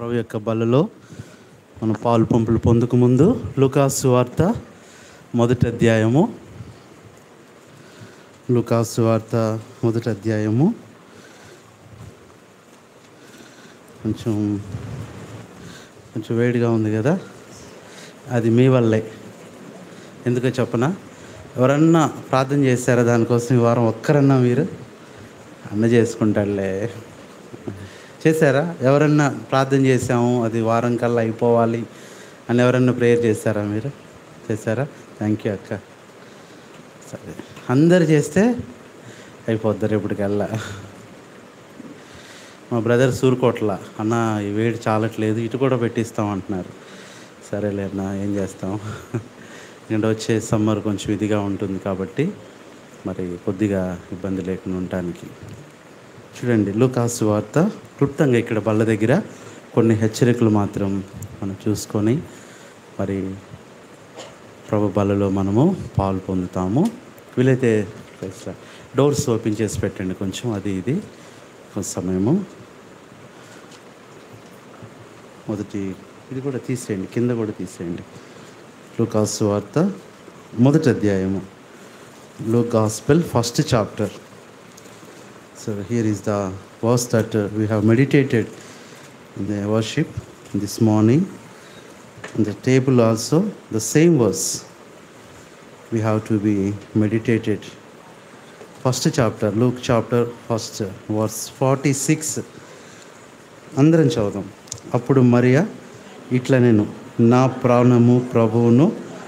ప్రభు యొక్క బలలో మన పాలు పంపులు పొందుకు ముందు లుకాసు వార్త మొదటి అధ్యాయము లుకాసు వార్త మొదటి అధ్యాయము కొంచెం కొంచెం వేడిగా ఉంది కదా అది మీ వల్లే ఎందుకో చెప్పనా ఎవరన్నా ప్రార్థన చేశారా దానికోసం ఈ వారం ఒక్కరన్నా మీరు అన్న చేసుకుంటాడులే చేశారా ఎవరన్నా ప్రార్థన చేసాము అది వారం కల్లా అయిపోవాలి అని ఎవరన్నా ప్రేయర్ చేశారా మీరు చేశారా థ్యాంక్ యూ అక్క సరే అందరు చేస్తే అయిపోద్ది రేపటికల్లా మా బ్రదర్ సూరుకోట్ల అన్న ఈ వేడి చాలట్లేదు ఇటు కూడా పెట్టిస్తాం అంటున్నారు సరేలే అన్న ఏం చేస్తాం ఎందుకంటే వచ్చే సమ్మర్ కొంచెం ఇదిగా ఉంటుంది కాబట్టి మరి కొద్దిగా ఇబ్బంది లేకుండా ఉండటానికి చూడండి లూకాసు వార్త క్లుప్తంగా ఇక్కడ బల్ల దగ్గర కొన్ని హెచ్చరికలు మాత్రం మనం చూసుకొని మరి ప్రభు బలలో మనము పాలు పొందుతాము వీలైతే డోర్స్ ఓపెన్ చేసి పెట్టండి కొంచెం అది ఇది కొంచెం సమయము మొదటి ఇది కూడా తీసేయండి కింద కూడా తీసేయండి లూకాసు వార్త మొదటి అధ్యాయము లో gospel first chapter So here is the verse that uh, we have meditated in the worship this morning. In the table also, the same verse we have to be meditated. First chapter, Luke chapter first, verse 46. అందరం చదువుదాం అప్పుడు మరియా ఇట్లా నేను నా ప్రాణము ప్రభువును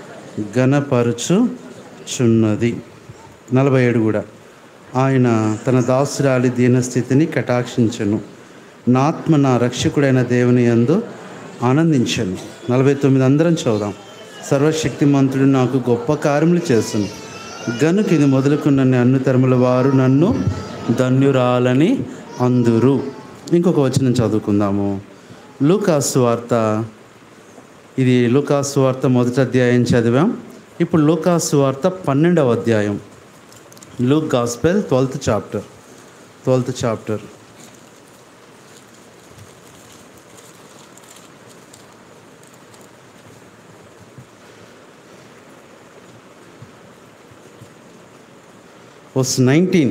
గణపరుచుచున్నది నలభై ఏడు కూడా ఆయన తన దాసురాలి దీనస్థితిని కటాక్షించను నా ఆత్మ నా రక్షకుడైన దేవుని యందు ఆనందించను నలభై తొమ్మిది అందరం చూద్దాం సర్వశక్తిమంతుడు నాకు గొప్ప కార్యములు చేస్తును గనుక ఇది మొదలుకున్న అన్ని తరముల వారు నన్ను ధన్యురాలని అందురు ఇంకొక వచనం చదువుకుందాము లూకాసు వార్త ఇది లూకాసు వార్త మొదటి అధ్యాయం చదివాం ఇప్పుడు లూకాసు వార్త పన్నెండవ అధ్యాయం Luke gospel twelfth chapter twelfth chapter verse nineteen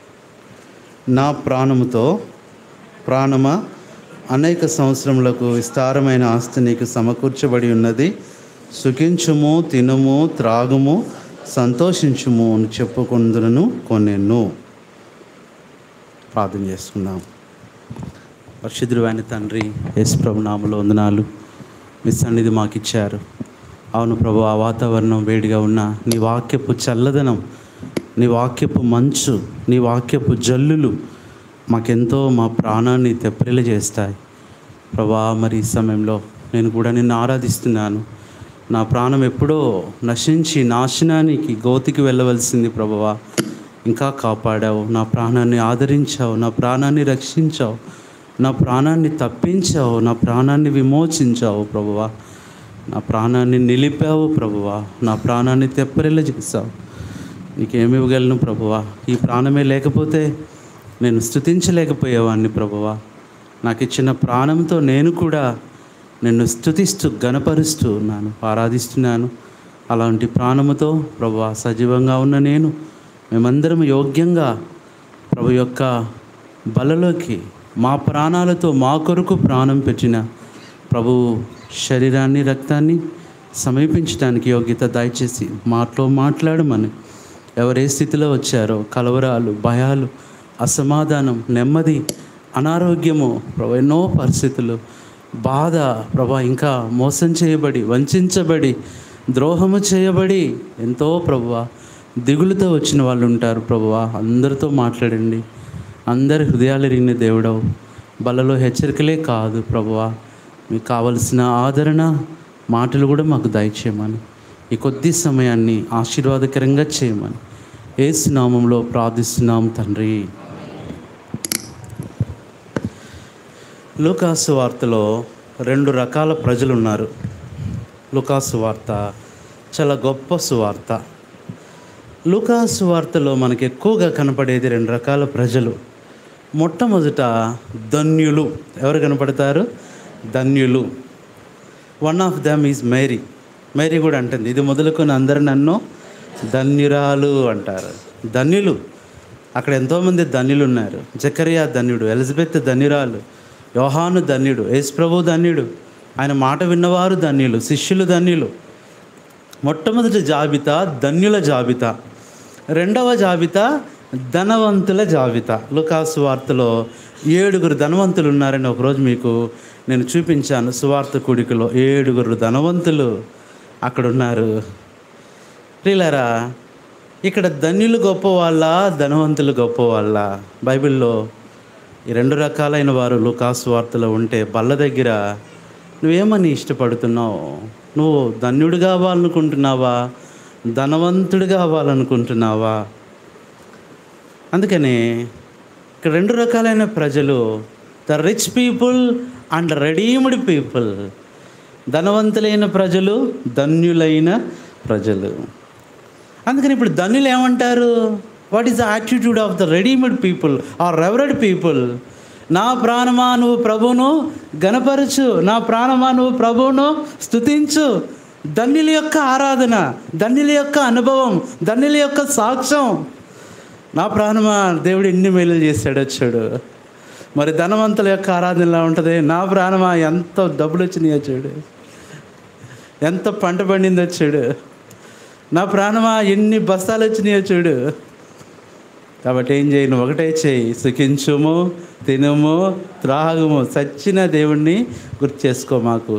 నా ప్రాణముతో ప్రాణమా అనేక సంవత్సరములకు విస్తారమైన ఆస్తి నీకు సమకూర్చబడి ఉన్నది సుఖించుము తినుము త్రాగుము సంతోషించుము అని చెప్పుకుందును కొనెను ప్రార్థన చేసుకుందాం పరిశుద్ధుడైన తండ్రి యేసు ప్రభు నామలో వందనాలు మీ సన్నిధి మాకు ఇచ్చారు అవును ప్రభు ఆ వాతావరణం వేడిగా ఉన్న నీ వాక్యపు చల్లదనం నీ వాక్యపు మంచు నీ వాక్యపు జల్లులు మాకెంతో మా ప్రాణాన్ని తెప్పిల చేస్తాయి ప్రభా మరి ఈ సమయంలో నేను కూడా నిన్ను ఆరాధిస్తున్నాను నా ప్రాణం ఎప్పుడో నశించి నాశనానికి గోతికి వెళ్ళవలసింది ప్రభువా ఇంకా కాపాడావు నా ప్రాణాన్ని ఆదరించావు నా ప్రాణాన్ని రక్షించావు నా ప్రాణాన్ని తప్పించావు నా ప్రాణాన్ని విమోచించావు ప్రభువా నా ప్రాణాన్ని నిలిపావు ప్రభువా నా ప్రాణాన్ని తెప్పరిల్ల చేశావు నీకేమి ఇవ్వగలను ప్రభువా ఈ ప్రాణమే లేకపోతే నేను స్థుతించలేకపోయేవాడిని ప్రభువా నాకు ఇచ్చిన ప్రాణంతో నేను కూడా నిన్ను స్థుతిస్తూ గణపరుస్తూ ఉన్నాను ఆరాధిస్తున్నాను అలాంటి ప్రాణముతో ప్రభు సజీవంగా ఉన్న నేను మేమందరం యోగ్యంగా ప్రభు యొక్క బలలోకి మా ప్రాణాలతో మా కొరకు ప్రాణం పెట్టిన ప్రభు శరీరాన్ని రక్తాన్ని సమీపించడానికి యోగ్యత దయచేసి మాటలో మాట్లాడమని ఎవరే స్థితిలో వచ్చారో కలవరాలు భయాలు అసమాధానం నెమ్మది అనారోగ్యము ప్రభు ఎన్నో పరిస్థితులు బాధ ప్రభా ఇంకా మోసం చేయబడి వంచబడి ద్రోహము చేయబడి ఎంతో ప్రభువ దిగులుతో వచ్చిన వాళ్ళు ఉంటారు ప్రభువా అందరితో మాట్లాడండి అందరి హృదయాలు రిగిన దేవుడవు బలలో హెచ్చరికలే కాదు ప్రభువా మీకు కావలసిన ఆదరణ మాటలు కూడా మాకు దయచేయమని ఈ కొద్ది సమయాన్ని ఆశీర్వాదకరంగా చేయమని ఏసు నామంలో ప్రార్థిస్తున్నాం తండ్రి లూకాసు వార్తలో రెండు రకాల ప్రజలు ఉన్నారు లూకాసు వార్త చాలా గొప్ప సువార్త లూకాసు వార్తలో మనకి ఎక్కువగా కనపడేది రెండు రకాల ప్రజలు మొట్టమొదట ధన్యులు ఎవరు కనపడతారు ధన్యులు one of them is Mary Mary కూడా అంటుంది ఇది మొదలుకొని అందరు నన్ను ధన్యురాలు అంటారు ధన్యులు అక్కడ ఎంతోమంది ధన్యులు ఉన్నారు జకరియా ధన్యుడు ఎలిజబెత్ ధన్యురాలు యోహాను ధన్యుడు యేసు ప్రభు ధన్యుడు ఆయన మాట విన్నవారు ధన్యులు శిష్యులు ధన్యులు మొట్టమొదటి జాబితా ధన్యుల జాబితా రెండవ జాబితా ధనవంతుల జాబితా లుకాసు వార్తలో ఏడుగురు ధనవంతులు ఉన్నారని ఒకరోజు మీకు నేను చూపించాను సువార్త కూడికలో ఏడుగురు ధనవంతులు అక్కడ ఉన్నారు ప్రియులారా ఇక్కడ ధన్యులు గొప్ప వాళ్ళ ధనవంతులు గొప్ప వాళ్ళ బైబిల్లో ఈ రెండు రకాలైన వారు లుకాసు వార్తలో ఉంటే బల్ల దగ్గర నువ్వేమని ఇష్టపడుతున్నావు నువ్వు ధన్యుడు కావాలనుకుంటున్నావా ధనవంతుడు కావాలనుకుంటున్నావా అందుకని ఇక్కడ రెండు రకాలైన ప్రజలు the rich people and redeemed people ధనవంతులైన ప్రజలు ధన్యులైన ప్రజలు అందుకని ఇప్పుడు ధన్యులు ఏమంటారు what is the attitude of the redeemed people are revered people నా ప్రాణమా నువ్వు ప్రభువును గనపరచు నా ప్రాణమా నువ్వు ప్రభువును స్తుతించు ధన్యుల యొక్క ఆరాధన ధన్యుల యొక్క అనుభవం ధన్యుల యొక్క సాక్ష్యం నా ప్రాణమా దేవుడు ఎన్ని మేలు చేశాడో చూడు మరి ధనవంతుల యొక్క ఆరాధన ఎలా ఉంటుంది నా ప్రాణమా ఎంత డబ్బులు వచ్చినాయో చూడు ఎంత పంట పండిందో చూడు నా ప్రాణమా ఎన్ని బస్తాలు వచ్చినాయో చూడు కాబట్టి ఏం చేయను ఒకటే చేయి సుఖించుము తినుము త్రాగుము సచ్చిన దేవుణ్ణి గుర్తు చేసుకో మాకు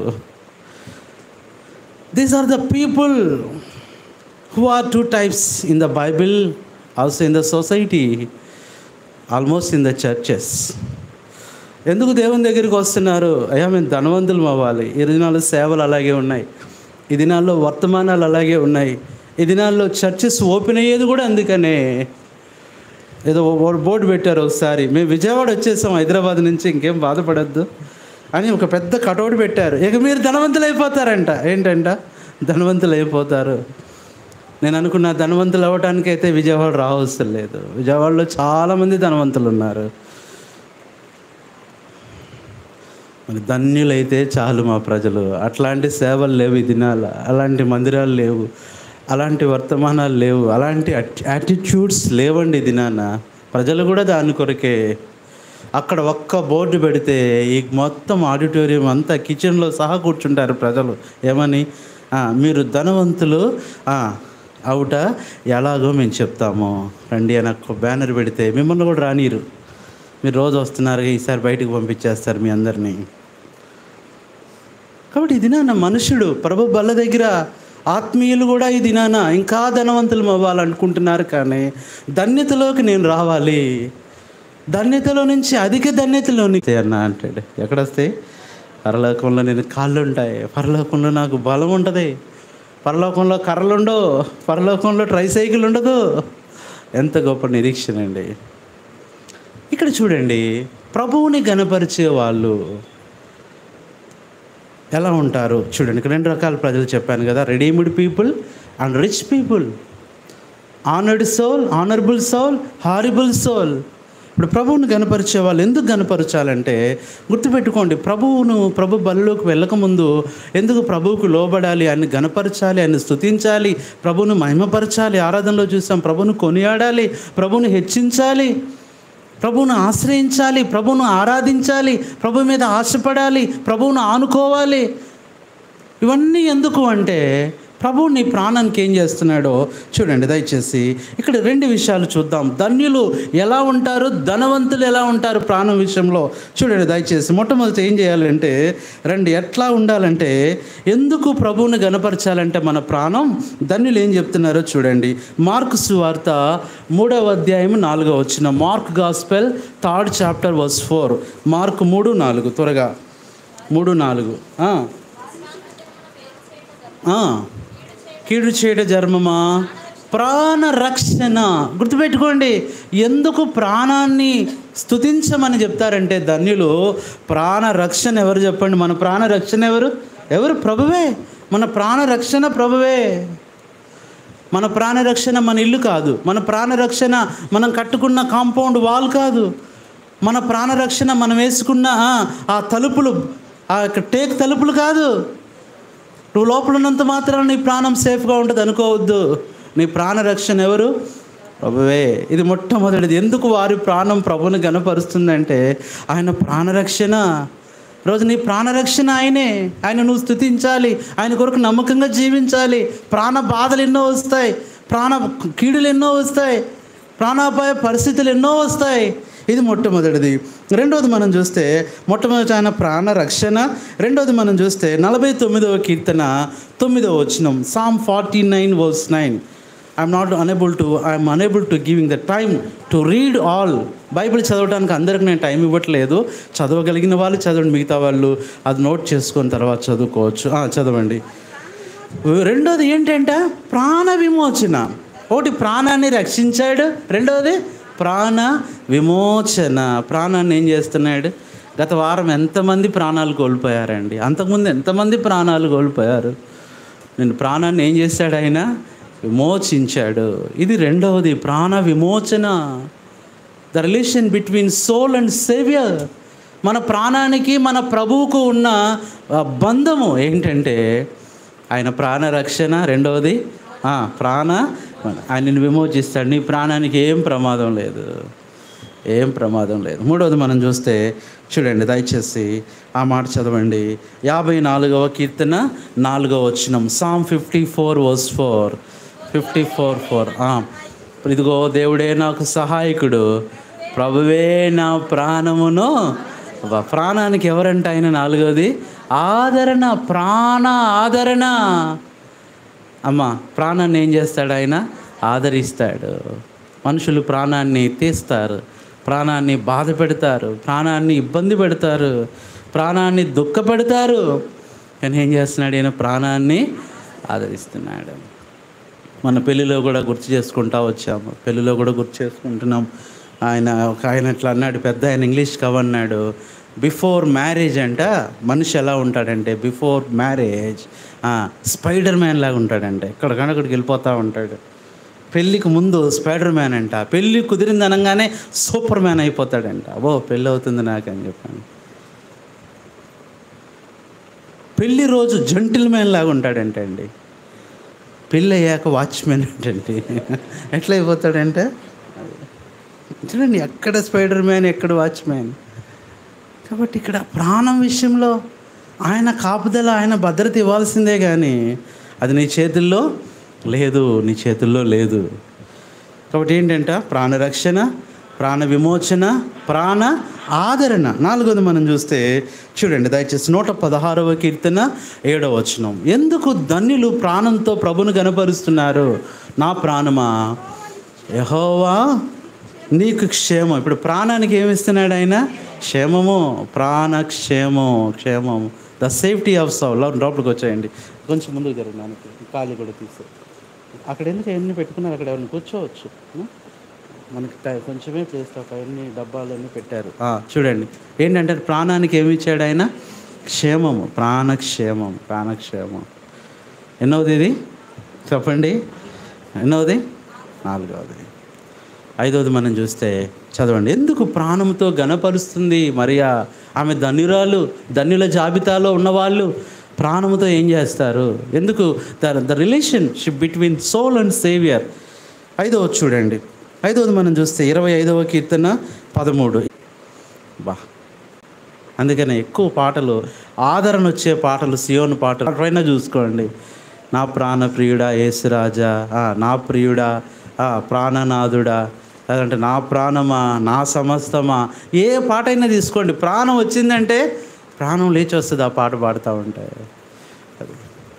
these are the people who are two types in the Bible also in the society almost in the churches ఎందుకు దేవుని దగ్గరికి వస్తున్నారు అయ్యా మేము ధనవంతులు అవ్వాలి ఈ దినాల్లో సేవలు అలాగే ఉన్నాయి ఈ దినాల్లో వర్తమానాలు అలాగే ఉన్నాయి ఈ దినాల్లో చర్చెస్ ఓపెన్ అయ్యేది కూడా అందుకనే ఏదో ఓ బోర్డు పెట్టారు ఒకసారి మేము విజయవాడ వచ్చేసాం హైదరాబాద్ నుంచి ఇంకేం బాధపడద్దు అని ఒక పెద్ద కటౌట్ పెట్టారు ఇక మీరు ధనవంతులు అయిపోతారంట ఏంటంట ధనవంతులు అయిపోతారు నేను అనుకున్న ధనవంతులు అవ్వడానికి అయితే విజయవాడ రావసరం లేదు విజయవాడలో చాలామంది ధనవంతులు ఉన్నారు మరి ధన్యులైతే చాలు మా ప్రజలు అట్లాంటి సేవలు లేవు ఈ దినాల అలాంటి మందిరాలు లేవు అలాంటి వర్తమానాలు లేవు అలాంటి యాటిట్యూడ్స్ లేవండి ఈ దినాన ప్రజలు కూడా దాని కొరకే అక్కడ ఒక్క బోర్డు పెడితే ఈ మొత్తం ఆడిటోరియం అంతా కిచెన్లో సహా కూర్చుంటారు ప్రజలు ఏమని "ఆ, మీరు ధనవంతులు ఆ, అవుట ఎలాగో మేము చెప్తాము రండి అని ఒక బ్యానర్ పెడితే మిమ్మల్ని కూడా రానిరు మీరు రోజు వస్తున్నారు ఈసారి బయటకు పంపించేస్తారు మీ అందరినీ కాబట్టి ఈ దినాన మనుషుడు ప్రభు బల్ల దగ్గర ఆత్మీయులు కూడా ఈ దినాన ఇంకా ధనవంతులు అవ్వాలనుకుంటున్నారు కానీ ధన్యతలోకి నేను రావాలి ధన్యతలో నుంచి అధిక ధన్యతలోని అన్న అంటాడు ఎక్కడొస్తాయి పరలోకంలో నేను కాళ్ళు ఉంటాయి పరలోకంలో నాకు బలం ఉంటుంది పరలోకంలో కర్రలు ఉండవు పరలోకంలో ట్రైసైకిల్ ఉండదు ఎంత గొప్ప నిరీక్షణ అండి ఇక్కడ చూడండి ప్రభువుని గనపరిచే వాళ్ళు ఎలా ఉంటారు చూడండి ఇక్కడ రెండు రకాల ప్రజలు చెప్పాను కదా redeemed people and rich people honoured soul honourable soul horrible soul ఇప్పుడు ప్రభువును గనపరిచే వాళ్ళు ఎందుకు గనపరచాలంటే గుర్తుపెట్టుకోండి ప్రభువును ప్రభు బలిలోకి వెళ్ళకముందు ఎందుకు ప్రభువుకు లోబడాలి ఆయన గనపరచాలి ఆయన స్తుతించాలి ప్రభువును మహిమపరచాలి ఆరాధనలో చూసాం ప్రభువును కొనియాడాలి ప్రభువును హెచ్చించాలి ప్రభువును ఆశ్రయించాలి ప్రభువును ఆరాధించాలి ప్రభు మీద ఆశపడాలి ప్రభువును ఆనుకోవాలి ఇవన్నీ ఎందుకు అంటే ప్రభువు నీ ప్రాణానికి ఏం చేస్తున్నాడో చూడండి దయచేసి ఇక్కడ రెండు విషయాలు చూద్దాం ధన్యులు ఎలా ఉంటారు ధనవంతులు ఎలా ఉంటారు ప్రాణం విషయంలో చూడండి దయచేసి మొట్టమొదటి ఏం చేయాలంటే రండి ఎట్లా ఉండాలంటే ఎందుకు ప్రభువుని గనపరచాలంటే మన ప్రాణం ధన్యులు ఏం చెప్తున్నారో చూడండి మార్కు సువార్త మూడవ అధ్యాయం నాలుగో వచ్చిన Mark gospel third chapter verse four Mark మూడు నాలుగు త్వరగా మూడు నాలుగు ఆ. ఆ. కీడు చేయట ధర్మమా ప్రాణ రక్షణ గుర్తుపెట్టుకోండి ఎందుకు ప్రాణాన్ని స్తుతించమని చెప్తారంటే ధన్యులు ప్రాణ రక్షణ ఎవరు చెప్పండి మన ప్రాణ రక్షణ ఎవరు ఎవరు ప్రభువే మన ప్రాణ రక్షణ ప్రభువే మన ప్రాణరక్షణ మన ఇల్లు కాదు మన ప్రాణరక్షణ మనం కట్టుకున్న కాంపౌండ్ వాల్ కాదు మన ప్రాణరక్షణ మనం వేసుకున్న ఆ, ఆ తలుపులు ఆ యొక్క టేక్ తలుపులు కాదు నువ్వు లోపల ఉన్నంత మాత్రం నీ ప్రాణం సేఫ్గా ఉంటుంది అనుకోవద్దు నీ ప్రాణ రక్షణ ఎవరు ప్రభువే ఇది మొట్టమొదటిది ఎందుకు వారి ప్రాణం ప్రభుని గనపరుస్తుందంటే ఆయన ప్రాణరక్షణ రోజు నీ ప్రాణరక్షణ ఆయనే ఆయన నువ్వు స్థుతించాలి ఆయన కొరకు నమ్మకంగా జీవించాలి ప్రాణ బాధలు ఎన్నో వస్తాయి ప్రాణ కీడులు ఎన్నో వస్తాయి ప్రాణాపాయ పరిస్థితులు ఎన్నో వస్తాయి ఇది మొట్టమొదటిది రెండోది మనం చూస్తే మొట్టమొదటి ఆయన ప్రాణ రక్షణ రెండోది మనం చూస్తే నలభై తొమ్మిదవ కీర్తన తొమ్మిదవ వచనం Psalm forty nine verse nine I'm not unable to I'm unable to giving the time to read all Bible చదవడానికి అందరికి నేను టైం ఇవ్వట్లేదు చదవగలిగిన వాళ్ళు చదవండి మిగతా వాళ్ళు అది నోట్ చేసుకొని తర్వాత చదువుకోవచ్చు ఆ, చదవండి రెండోది ఏంటంటే ప్రాణ విమోచన ఒకటి ప్రాణాన్ని రక్షించాడు రెండోది ప్రాణ విమోచన ప్రాణాన్ని ఏం చేస్తున్నాడు గత వారం ఎంతమంది ప్రాణాలు కోల్పోయారండి అంతకుముందు ఎంతమంది ప్రాణాలు కోల్పోయారు నేను ప్రాణాన్ని ఏం చేశాడు ఆయన విమోచించాడు ఇది రెండవది ప్రాణ విమోచన the relation between soul and saviour మన ప్రాణానికి మన ప్రభువుకు ఉన్న ఆ, బంధము ఏంటంటే ఆయన ప్రాణ రక్షణ రెండవది ఆ, ప్రాణ ఆయనను విమోచిస్తాడు నీ ప్రాణానికి ఏం ప్రమాదం లేదు ఏం ప్రమాదం లేదు మూడవది మనం చూస్తే చూడండి దయచేసి ఆ మాట చదవండి యాభై నాలుగవ కీర్తన నాలుగవ వచ్చినం Psalm fifty four verse four fifty four four ఇదిగో దేవుడే నాకు సహాయకుడు ప్రభువే నా ప్రాణమును అబ్బా, ప్రాణానికి ఎవరంటే ఆయన నాలుగవది ఆదరణ ప్రాణ ఆదరణ అమ్మ ప్రాణాన్ని ఏం చేస్తాడు ఆయన ఆదరిస్తాడు మనుషులు ప్రాణాన్ని తీస్తారు ప్రాణాన్ని బాధ పెడతారు ప్రాణాన్ని ఇబ్బంది పెడతారు ప్రాణాన్ని దుఃఖ పెడతారు కానీ ఏం చేస్తున్నాడు ఈయన ప్రాణాన్ని ఆదరిస్తున్నాడు మన పెళ్ళిలో కూడా గుర్తు చేసుకుంటా వచ్చాము పెళ్ళిలో కూడా గుర్తు చేసుకుంటున్నాం ఆయన ఒక ఆయన ఇట్లా అన్నాడు పెద్ద ఆయన ఇంగ్లీష్ కవన్నాడు బిఫోర్ మ్యారేజ్ అంట మనిషి ఎలా ఉంటాడంటే బిఫోర్ మ్యారేజ్ స్పైడర్ మ్యాన్ లాగా ఉంటాడంట ఎక్కడికన్నా అక్కడికి వెళ్ళిపోతూ ఉంటాడు పెళ్ళికి ముందు స్పైడర్ మ్యాన్ అంట పెళ్ళి కుదిరింది అనగానే సూపర్ మ్యాన్ అయిపోతాడంట ఓ పెళ్ళి అవుతుంది నాకు అని చెప్పాను పెళ్లి రోజు జంటిల్ మ్యాన్ లాగా ఉంటాడంట అండి పెళ్ళి అయ్యాక వాచ్మెన్ ఏంటండి ఎట్లా అయిపోతాడంటే చూడండి ఎక్కడ స్పైడర్ మ్యాన్ ఎక్కడ వాచ్మెన్ కాబట్టి ఇక్కడ ప్రాణం విషయంలో ఆయన కాపుదల ఆయన భద్రత ఇవ్వాల్సిందే కానీ అది నీ చేతుల్లో లేదు నీ చేతుల్లో లేదు కాబట్టి ఏంటంట ప్రాణరక్షణ ప్రాణ విమోచన ప్రాణ ఆదరణ నాలుగోది మనం చూస్తే చూడండి దయచేసి నూట పదహారవ కీర్తన ఏడవ వచనం ఎందుకు ధన్యులు ప్రాణంతో ప్రభును గనపరుస్తున్నారు నా ప్రాణమా యహోవా నీకు క్షేమం ఇప్పుడు ప్రాణానికి ఏమి ఇస్తున్నాడు ఆయన క్షేమము ప్రాణక్షేమం క్షేమం ద సేఫ్టీ ఆఫ్ సౌ లోపలికి వచ్చేయండి కొంచెం ముందుకు జరగడానికి ఖాళీ కూడా తీసు అక్కడ ఎందుకు ఎన్ని పెట్టుకున్నారు అక్కడ ఎవరిని కూర్చోవచ్చు ఉం? మనకి టై- కొంచెమే ప్లేస్ ఒక ఎన్ని డబ్బాలన్నీ పెట్టారు ఆ, చూడండి ఏంటంటే ప్రాణానికి ఏమి ఇచ్చాడు ఆయన క్షేమము ప్రాణక్షేమం ప్రాణక్షేమం ఎన్నోది ఇది చెప్పండి ఎన్నోది నాలుగవది ఐదవది మనం చూస్తే చదవండి ఎందుకు ప్రాణంతో గనపరుస్తుంది మరియా ఆమె ధన్యురాలు ధన్యుల జాబితాలో ఉన్నవాళ్ళు ప్రాణముతో ఏం చేస్తారు ఎందుకు the the relationship between soul and saviour ఐదవది చూడండి ఐదవది మనం చూస్తే ఇరవై ఐదవ కీర్తన పదమూడు బా అందుకనే ఎక్కువ పాటలు ఆదరణ వచ్చే పాటలు సియోను పాటలు పైన చూసుకోండి నా ప్రాణ ప్రియుడా యేసురాజా ఆ, నా ప్రియుడా ఆ, ప్రాణనాథుడా లేదంటే నా ప్రాణమా నా సమస్తమా ఏ పాట అయినా తీసుకోండి ప్రాణం వచ్చిందంటే ప్రాణం లేచి వస్తుంది ఆ పాట పాడుతూ ఉంటే అది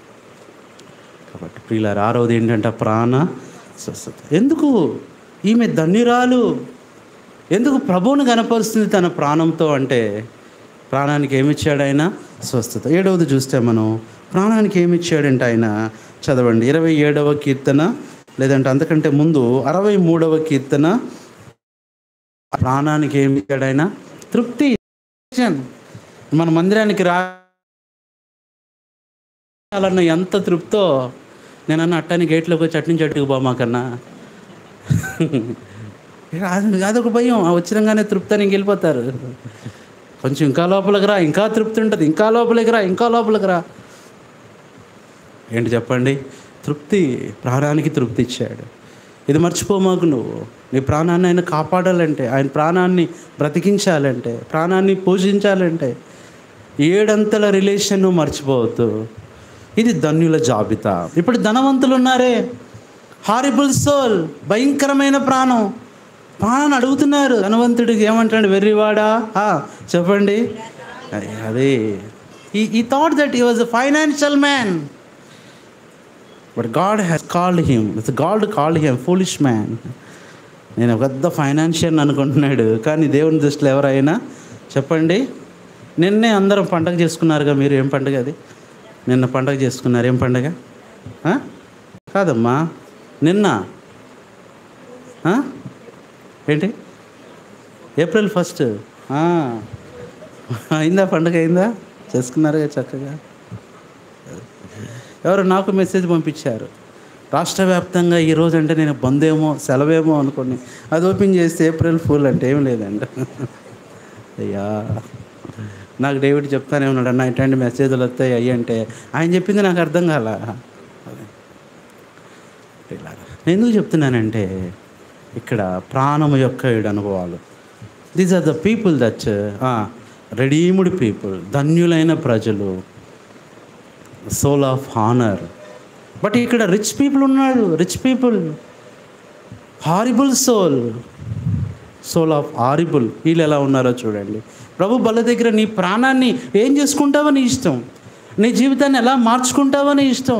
కాబట్టి ప్రియులారు ఆరోది ఏంటంటే ప్రాణ స్వస్థత ఎందుకు ఈమె ధన్యురాలు ఎందుకు ప్రభువుని కనపరుస్తుంది తన ప్రాణంతో అంటే ప్రాణానికి ఏమిచ్చాడు ఆయన స్వస్థత ఏడవది చూస్తే మనం ప్రాణానికి ఏమిచ్చాడంటే ఆయన చదవండి ఇరవై ఏడవ కీర్తన లేదంటే అంతకంటే ముందు అరవై మూడవ కీర్తన ప్రాణానికి ఏమి ఇచ్చాడు ఆయన తృప్తి మన మందిరానికి రా అన్న ఎంత తృప్తో నేనన్న అట్టాని గేట్లోకి వచ్చి అట్నుంచి అట్టుకు పోమాకన్నా అది అదొక భయం ఆ వచ్చినంగానే తృప్తానికి వెళ్ళిపోతారు కొంచెం ఇంకా లోపలికి రా ఇంకా తృప్తి ఉంటుంది ఇంకా లోపలికి రా ఇంకా లోపలికి రా ఏంటి చెప్పండి తృప్తి ప్రాణానికి తృప్తి ఇచ్చాడు ఇది మర్చిపోమాకు నువ్వు నీ ప్రాణాన్ని ఆయన కాపాడాలంటే ఆయన ప్రాణాన్ని బ్రతికించాలంటే ప్రాణాన్ని పోషించాలంటే ఏడంతల రిలేషన్ నువ్వు మర్చిపోవద్దు ఇది ధన్యుల జాబితా ఇప్పుడు ధనవంతులు ఉన్నారే హారిబుల్ సోల్ భయంకరమైన ప్రాణం ప్రాణాన్ని అడుగుతున్నారు ధనవంతుడికి ఏమంటాడు వెర్రివాడా ఆ, చెప్పండి అదే ఈ ఈ thought that he was a financial man but God has called him it's God called him foolish man నేను ఒక పెద్ద ఫైనాన్షియల్ అనుకుంటున్నాడు కానీ దేవుని దృష్టిలో ఎవరైనా చెప్పండి నిన్నే అందరం పండగ చేసుకున్నారుగా మీరు ఏం పండగ అది నిన్న పండగ చేసుకున్నారు ఏం పండగ ఆ? కాదమ్మా నిన్న ఆ? ఏంటి ఏప్రిల్ ఫస్ట్ అయిందా పండగ అయిందా చేసుకున్నారుగా చక్కగా ఎవరు నాకు మెసేజ్ పంపించారు రాష్ట్ర వ్యాప్తంగా ఈ రోజు అంటే నేను బంద్ ఏమో సెలవేమో అనుకోండి అది ఓపెన్ చేస్తే ఏప్రిల్ ఫుల్ అంటే ఏం లేదండి అయ్యా నాకు డేవిడ్ చెప్తానే ఉన్నాడు అన్న ఇట్లాంటి మెసేజ్లు వస్తాయి అయ్యి అంటే ఆయన చెప్పింది నాకు అర్థం కాల నేను ఎందుకు చెప్తున్నానంటే ఇక్కడ ప్రాణము యొక్క ఏడు అనుభవాలు these are the people that redeemed people ధన్యులైన ప్రజలు సోల్ ఆఫ్ హానర్ బట్ ఇక్కడ రిచ్ పీపుల్ ఉన్నాడు rich people horrible soul soul of horrible వీళ్ళు ఎలా ఉన్నారో చూడండి ప్రభు బల దగ్గర నీ ప్రాణాన్ని ఏం చేసుకుంటావో నీ ఇష్టం నీ జీవితాన్ని ఎలా మార్చుకుంటావో నీ ఇష్టం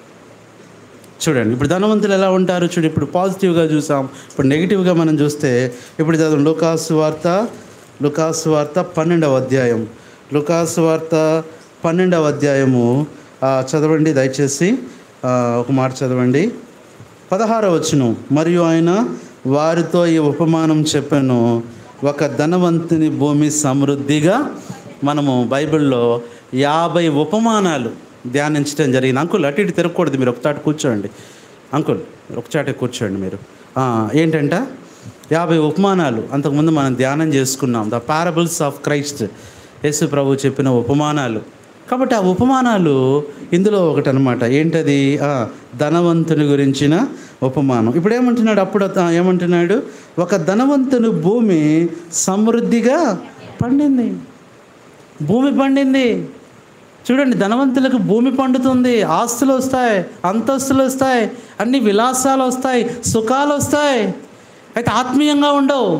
చూడండి ఇప్పుడు ధనవంతులు ఎలా ఉంటారు చూడు ఇప్పుడు పాజిటివ్గా చూసాం ఇప్పుడు నెగిటివ్గా మనం చూస్తే ఇప్పుడు చదువు లుకాసు వార్త లుకాసు వార్త పన్నెండవ అధ్యాయం లుకాసు వార్త పన్నెండవ అధ్యాయము ఆ, చదవండి దయచేసి ఆ, ఒక మాట చదవండి పదహారవ వచ్చును మరియు ఆయన వారితో ఈ ఉపమానం చెప్పాను ఒక ధనవంతుని భూమి సమృద్ధిగా మనము బైబిల్లో యాభై ఉపమానాలు ధ్యానించడం జరిగింది అంకుల్ అటు ఇటు తిరగకూడదు మీరు ఒకచాట కూర్చోండి అంకుల్ మీరు ఒకచాట కూర్చోండి మీరు ఆ, ఏంటంట యాభై ఉపమానాలు అంతకుముందు మనం ధ్యానం చేసుకున్నాం ద పారబుల్స్ ఆఫ్ క్రైస్ట్ యేసు ప్రభు చెప్పిన ఉపమానాలు కాబట్టి ఆ ఉపమానాలు ఇందులో ఒకటి అనమాట ఏంటది ఆ, ధనవంతుని గురించిన ఉపమానం ఇప్పుడు ఏమంటున్నాడు అప్పుడు అత- ఏమంటున్నాడు ఒక ధనవంతుని భూమి సమృద్ధిగా పండింది భూమి పండింది చూడండి ధనవంతులకు భూమి పండుతుంది ఆస్తులు వస్తాయి అంతస్తులు వస్తాయి అన్ని విలాసాలు వస్తాయి సుఖాలు వస్తాయి అయితే ఆత్మీయంగా ఉండవు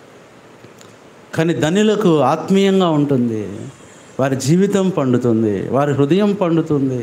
కానీ ధనులకు ఆత్మీయంగా ఉంటుంది వారి జీవితం పండుతుంది వారి హృదయం పండుతుంది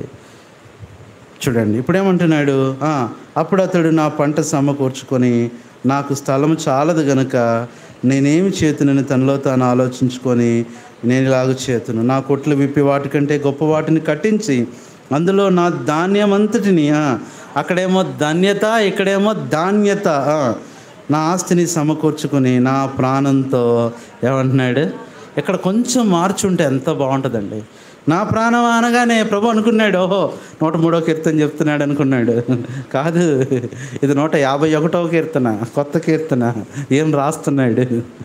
చూడండి ఇప్పుడేమంటున్నాడు "ఆ, అప్పుడు అతడు నా పంట సమకూర్చుకొని నాకు స్థలం చాలదు గనుక నేనేమి చేతునని తనలో తాను ఆలోచించుకొని నేను ఇలాగ చేతును నా కొట్లు విప్పి వాటికంటే గొప్ప వాటిని కట్టించి అందులో నా ధాన్యం అంతటిని ఆ, అక్కడేమో ధన్యత ఇక్కడేమో ధాన్యత ఆ, నా ఆస్తిని సమకూర్చుకొని నా ప్రాణంతో ఏమంటున్నాడు ఇక్కడ కొంచెం మార్చుంటే ఎంత బాగుంటుందండి నా ప్రాణం అనగానే ప్రభు అనుకున్నాడు ఓహో నూట మూడో కీర్తన చెప్తున్నాడు అనుకున్నాడు కాదు ఇది నూట యాభై ఒకటో కీర్తన కొత్త కీర్తన ఏం రాస్తున్నాడు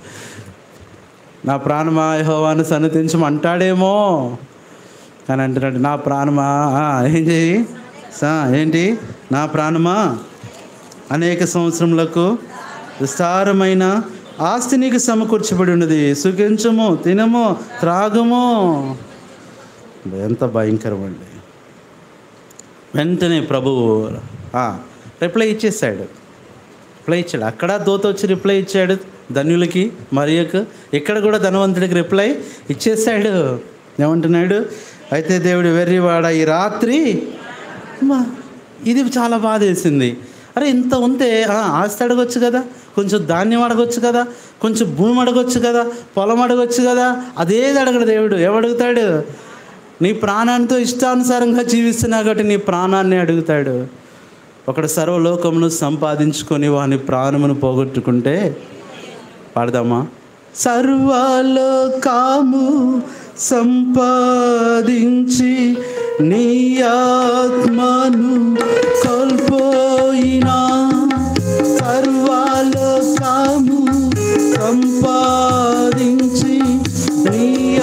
నా ప్రాణమా యెహోవాను సన్నతించమంటాడేమో అని అంటున్నాడు నా ప్రాణమా ఆ, ఏం చేయి సా ఏంటి నా ప్రాణమా అనేక సంవత్సరములకు విస్తారమైన ఆస్తి నీకు సమకూర్చబడి ఉన్నది సుఖించము తినము త్రాగము ఎంత భయంకరం అండి వెంటనే ప్రభువు ఆ, రిప్లై ఇచ్చేసాడు రిప్లై ఇచ్చాడు అక్కడ దోత వచ్చి రిప్లై ఇచ్చాడు ధన్యులకి మరియకు ఇక్కడ కూడా ధనవంతుడికి రిప్లై ఇచ్చేసాడు ఏమంటున్నాడు అయితే దేవుడు వెర్రివాడ ఈ రాత్రి అమ్మా, ఇది చాలా బాధ వేసింది అరే ఇంత ఉంటే ఆ, ఆస్తి అడగొచ్చు కదా కొంచెం ధాన్యం అడగొచ్చు కదా కొంచెం భూమి అడగొచ్చు కదా పొలం అడగొచ్చు కదా అదేది అడగడు దేవుడు ఏమడుగుతాడు నీ ప్రాణాంతో ఇష్టానుసారంగా జీవిస్తున్నా కాబట్టి నీ ప్రాణాన్ని అడుగుతాడు ఒకడు సర్వలోకమును సంపాదించుకొని వాని ప్రాణమును పోగొట్టుకుంటే పాడదామా సర్వలోకము సంపాదించి నీ ఆత్మను కోల్పోయినా సర్వలోకము సంపాదించి నీ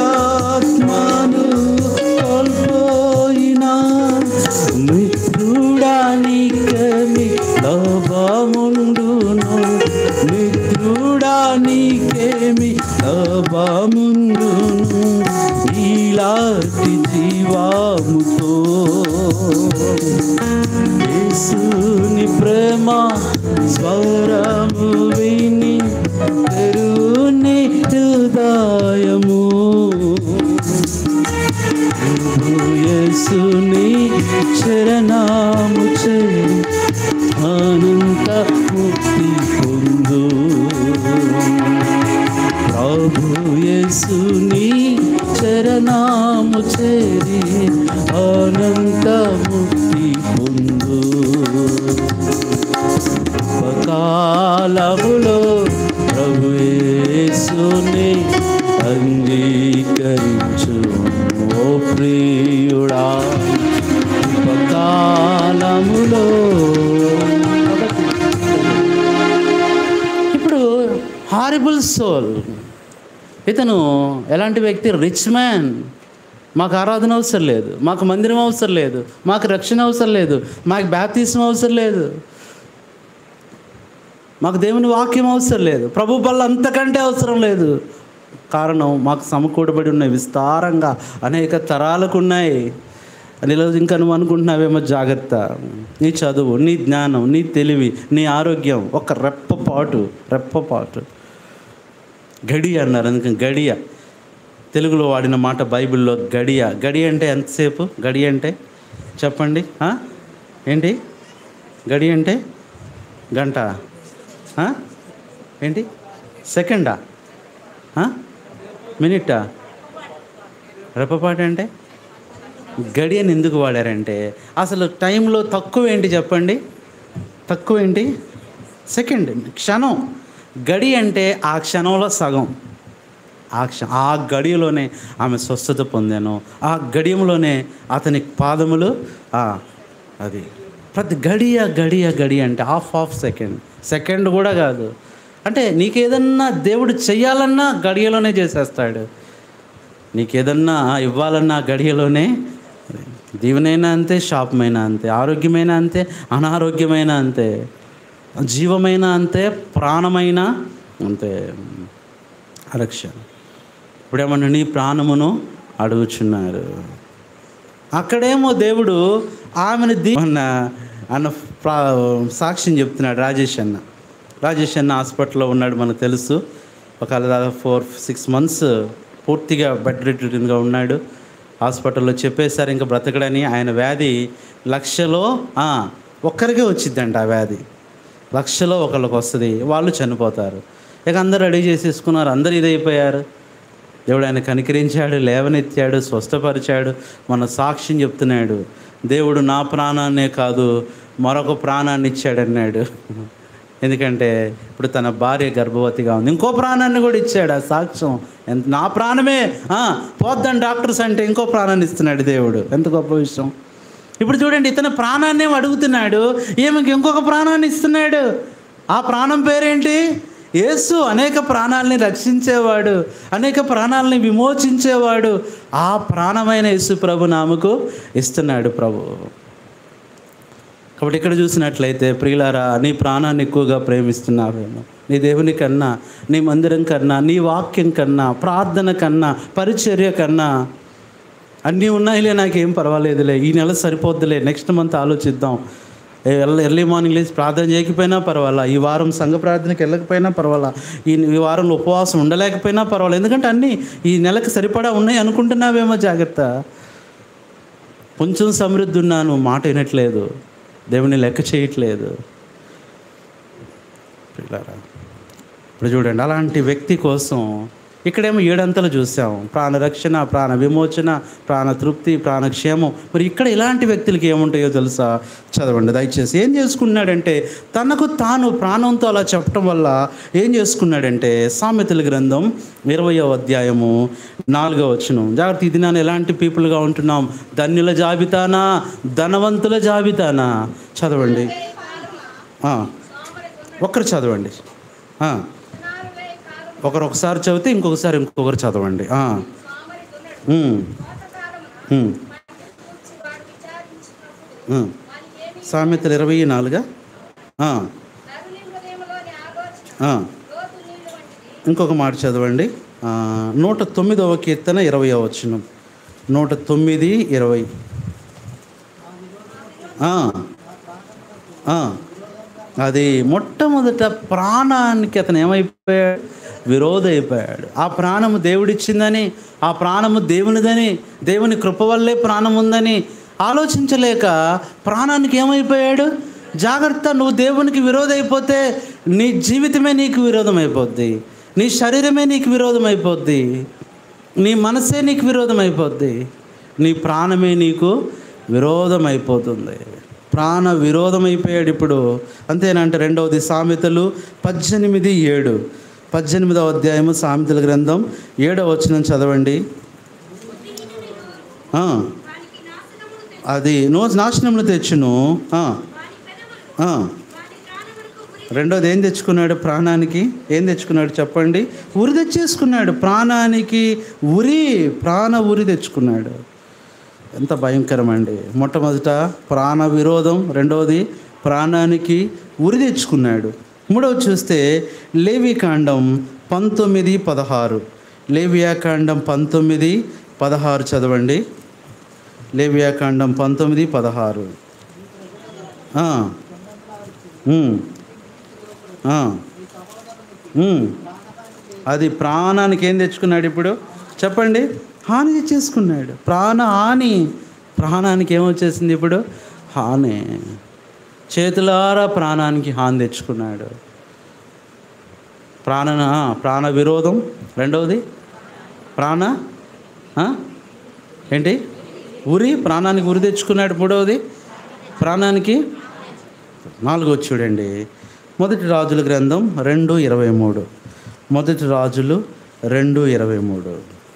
మిత్రుడా నీకేమి లాభముండు నీలాంటి జీవాముతో యేసుని ప్రేమ స్వరము విని తెరుని హృదయము యేసుని శరణాము చేరి అనంత ముక్తి పొందు ప్రభు యేసుని శరణాము చేరి అనంత ముక్తి పొందు కాలములో ప్రభు యేసుని అంగీకరించు ఓ ప్రియుడా కాలములో ఇప్పుడు హారిబుల్ సోల్ ఇతను ఎలాంటి వ్యక్తి రిచ్ మ్యాన్ మాకు ఆరాధన అవసరం లేదు మాకు మందిరం అవసరం లేదు మాకు రక్షణ అవసరం లేదు మాకు బ్యాప్తిసం అవసరం లేదు మాకు దేవుని వాక్యం అవసరం లేదు ప్రభు బల్ల అంతకంటే అవసరం లేదు కారణం మాకు సమకూడబడి ఉన్నాయి విస్తారంగా అనేక తరాలకు ఉన్నాయి అని ఈరోజు ఇంకా నువ్వు అనుకుంటున్నావేమో జాగ్రత్త నీ చదువు నీ జ్ఞానం నీ తెలివి నీ ఆరోగ్యం ఒక రెప్పపాటు రెప్పపాటు గడియ అన్నారు అందుకని గడియ తెలుగులో వాడిన మాట బైబిల్లో గడియ గడియ అంటే ఎంతసేపు గడియ అంటే చెప్పండి ఆ? ఏంటి గడి అంటే గంట ఆ? ఏంటి సెకండా ఆ? మినిటా రెప్పపాటు అంటే గడి అని ఎందుకు వాడారంటే అసలు టైంలో తక్కువ ఏంటి చెప్పండి తక్కువ ఏంటి సెకండ్ క్షణం గడి అంటే ఆ క్షణంలో సగం ఆ క్ష ఆ గడియలోనే ఆమె స్వస్థత పొందాను ఆ గడియంలోనే అతని పాదములు ఆ, అది ప్రతి గడియ గడియ గడి అంటే హాఫ్ హాఫ్ సెకండ్ సెకండ్ కూడా కాదు అంటే నీకేదన్నా దేవుడు చెయ్యాలన్నా గడియలోనే చేసేస్తాడు నీకేదన్నా ఇవ్వాలన్నా గడియలోనే దీవెనైనా అంతే శాపమైనా అంతే ఆరోగ్యమైనా అంతే అనారోగ్యమైన అంతే జీవమైన అంతే ప్రాణమైన అంతే రక్షణ ఇప్పుడేమన్నా నీ ప్రాణమును అడుగుచున్నారు అక్కడేమో దేవుడు ఆమెను దీ అన్న అన్న ప్రా సాక్ష్యం చెప్తున్నాడు రాజేష్ అన్న రాజేష్ అన్న హాస్పిటల్లో ఉన్నాడు మనకు తెలుసు ఒక దాదాపు ఫోర్ సిక్స్ మంత్స్ పూర్తిగా బెడ్ రిటర్న్గా ఉన్నాడు హాస్పిటల్లో చెప్పేశారు ఇంకా బ్రతకడని ఆయన వ్యాధి లక్షలో ఆ, ఒక్కరికే వచ్చిద్దంట ఆ వ్యాధి లక్షలో ఒకళ్ళకి వస్తుంది వాళ్ళు చనిపోతారు ఇక అందరూ రెడీ చేసేసుకున్నారు అందరు ఇదైపోయారు దేవుడు ఆయన కనికరించాడు లేవనెత్తాడు స్వస్థపరిచాడు మన సాక్ష్యం చెప్తున్నాడు దేవుడు నా ప్రాణాన్నే కాదు మరొక ప్రాణాన్ని ఇచ్చాడన్నాడు ఎందుకంటే ఇప్పుడు తన భార్య గర్భవతిగా ఉంది ఇంకో ప్రాణాన్ని కూడా ఇచ్చాడు ఆ సాక్ష్యం ఎంత నా ప్రాణమే ఆ, పోద్దని డాక్టర్స్ అంటే ఇంకో ప్రాణాన్ని ఇస్తున్నాడు దేవుడు ఎంత గొప్ప విషయం ఇప్పుడు చూడండి ఇతను ప్రాణాన్ని ఏమో అడుగుతున్నాడు ఈమెకి ఇంకొక ప్రాణాన్ని ఇస్తున్నాడు ఆ ప్రాణం పేరేంటి యేసు అనేక ప్రాణాలని రక్షించేవాడు అనేక ప్రాణాలని విమోచించేవాడు ఆ ప్రాణమైన యేసు ప్రభు నామకు ఇస్తున్నాడు ప్రభు కాబట్టి ఇక్కడ చూసినట్లయితే ప్రియులారా నీ ప్రాణాన్ని ఎక్కువగా ప్రేమిస్తున్నావేమో నీ దేవుని కన్నా నీ మందిరం కన్నా నీ వాక్యం కన్నా ప్రార్థన కన్నా పరిచర్య కన్నా అన్నీ ఉన్నాయిలే నాకేం పర్వాలేదులే ఈ నెల సరిపోద్దులే నెక్స్ట్ మంత్ ఆలోచిద్దాం ఏ ఎర్లీ ఎర్లీ మార్నింగ్ లేచి ప్రార్థన చేయకపోయినా పర్వాలా ఈ వారం సంఘ ప్రార్థనకి వెళ్ళకపోయినా పర్వాలా ఈ ఈ వారంలో ఉపవాసం ఉండలేకపోయినా పర్వాలేదు ఎందుకంటే అన్నీ ఈ నెలకు సరిపడా ఉన్నాయి అనుకుంటున్నావేమో జాగ్రత్త కొంచెం సమృద్ధి ఉన్నాను మాట వినట్లేదు దేవుని లెక్క చేయట్లేదు పిల్లరా ఇప్పుడు చూడండి అలాంటి వ్యక్తి కోసం ఇక్కడేమో ఏడంతలు చూసాం ప్రాణ రక్షణ ప్రాణ విమోచన ప్రాణ తృప్తి ప్రాణక్షేమం మరి ఇక్కడ ఇలాంటి వ్యక్తులకి ఏముంటాయో తెలుసా చదవండి దయచేసి ఏం చేసుకున్నాడంటే తనకు తాను ప్రాణంతో అలా చెప్పటం వల్ల ఏం చేసుకున్నాడంటే సామెతల గ్రంథం ఇరవయో అధ్యాయము నాలుగో వచనం జాగ్రత్త ఇది నేను ఎలాంటి పీపుల్గా ఉంటున్నాం ధన్యుల జాబితానా ధనవంతుల జాబితానా చదవండి ఆ, ఒక్కరు చదవండి ఆ. ఒకరు ఒకసారి చదివితే ఇంకొకసారి ఇంకొకరు చదవండి ఆ. ఉమ్, ఉమ్, ఉమ్. సామెతలు ఇరవై నాలుగా ఆ, ఆ, ఇంకొక మాట చదవండి ఆ, నూట తొమ్మిదవ కీర్తన ఇరవై వచ్చిన నూట తొమ్మిది ఇరవై ఆ, ఆ, అది మొట్టమొదట ప్రాణానికి అతను ఏమైపోయాడు విరోధ అయిపోయాడు ఆ ప్రాణము దేవుడిచ్చిందని ఆ ప్రాణము దేవునిదని దేవుని కృప వల్లే ప్రాణం ఉందని ఆలోచించలేక ప్రాణానికి ఏమైపోయాడు జాగ్రత్త నువ్వు దేవునికి విరోధం అయిపోతే నీ జీవితమే నీకు విరోధం అయిపోద్ది నీ శరీరమే నీకు విరోధం అయిపోద్ది నీ మనసే నీకు విరోధం అయిపోద్ది నీ ప్రాణమే నీకు విరోధం అయిపోతుంది ప్రాణ విరోధం అయిపోయాడు ఇప్పుడు అంతేనంటే రెండవది సామెతలు పద్దెనిమిది ఏడు పద్దెనిమిదవ అధ్యాయము సామెతల గ్రంథం ఏడవ వచనం చదవండి ఆ, అది నో నాశనములు తెచ్చును ఆ, ఆ. రెండోది ఏం తెచ్చుకున్నాడు ప్రాణానికి ఏం తెచ్చుకున్నాడు చెప్పండి ఉరి తెచ్చేసుకున్నాడు ప్రాణానికి ఉరి ప్రాణ ఉరి తెచ్చుకున్నాడు ఎంత భయంకరమండి మొట్టమొదట ప్రాణ విరోధం రెండవది ప్రాణానికి ఉరి తెచ్చుకున్నాడు మూడవది చూస్తే లేవికాండం పంతొమ్మిది పదహారు లేవియాకాండం పంతొమ్మిది పదహారు చదవండి లేవియాకాండం పంతొమ్మిది పదహారు ఆ. ఉమ్. ఆ. ఉమ్. అది ప్రాణానికి ఏం తెచ్చుకున్నాడు ఇప్పుడు చెప్పండి హాని చేసుకున్నాడు ప్రాణ హాని ప్రాణానికి ఏమొచ్చేసింది ఇప్పుడు హాని చేతులారా ప్రాణానికి హాని తెచ్చుకున్నాడు ప్రాణ ఆ, ప్రాణ విరోధం రెండవది ప్రాణ ఆ? ఏంటి ఉరి ప్రాణానికి ఉరి తెచ్చుకున్నాడు మూడవది ప్రాణానికి నాలుగో చూడండి మొదటి రాజుల గ్రంథం రెండు ఇరవై మూడు మొదటి రాజులు రెండు ఇరవై మూడు